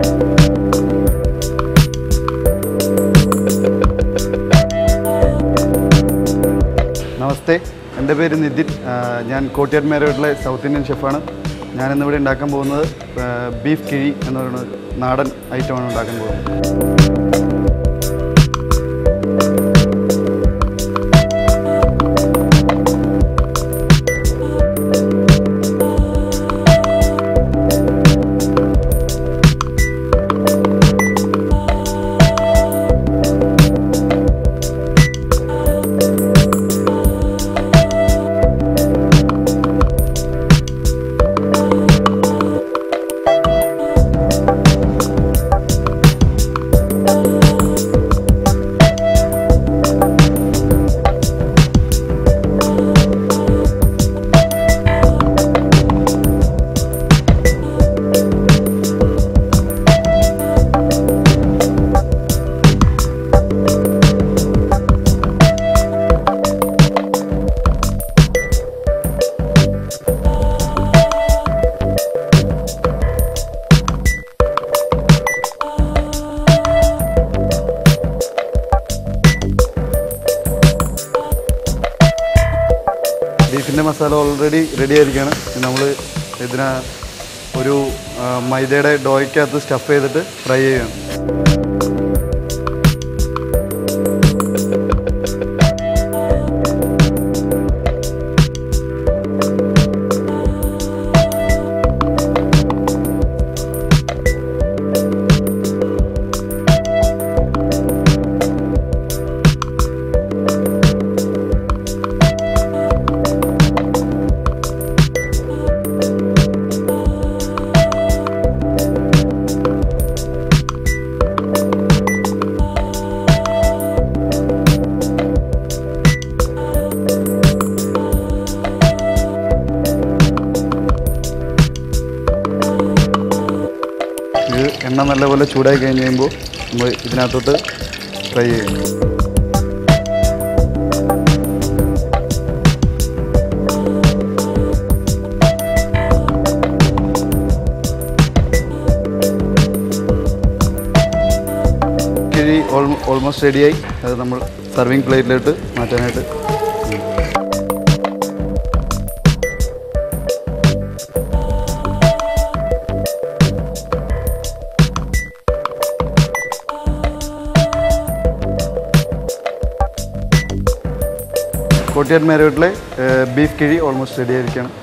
നമസ്തേ എൻ്റെ പേര് നിതിൻ ആ, ഞാൻ കോട്ടിയാട് മേരവീട്ടിലെ സൗത്ത് ഇന്ത്യൻ ഷെഫാണ് ഞാനിന്നിവിടെ ഉണ്ടാക്കാൻ പോകുന്നത് ആ, ബീഫ് കിഴി എന്ന് പറയുന്ന ഒരു നാടൻ ഐറ്റമാണ് ഉണ്ടാക്കാൻ പോകുന്നത് ബീഫിൻ്റെ മസാല ഓൾറെഡി റെഡി ആയിരിക്കുകയാണ് നമ്മൾ ഇതിനെ ഒരു ആ, മൈദയുടെ ഡോയ്ക്കകത്ത് സ്റ്റഫ് ചെയ്തിട്ട് ഫ്രൈ ചെയ്യുകയാണ് ഇത് എണ്ണ നല്ലപോലെ ചൂടായി കഴിഞ്ഞ് കഴിയുമ്പോൾ നമ്മൾ ഇതിനകത്തോട്ട് ഫ്രൈ ചെയ്യും കിഴി ഓൾമോസ്റ്റ് റെഡിയായി അത് നമ്മൾ സർവിങ് പ്ലേറ്റിലോട്ട് മാറ്റാനായിട്ട് കോട്ടിയാട് മേരവീട്ടിലെ ബീഫ് കിഴി ഓൾമോസ്റ്റ് റെഡി ആയിരിക്കുകയാണ്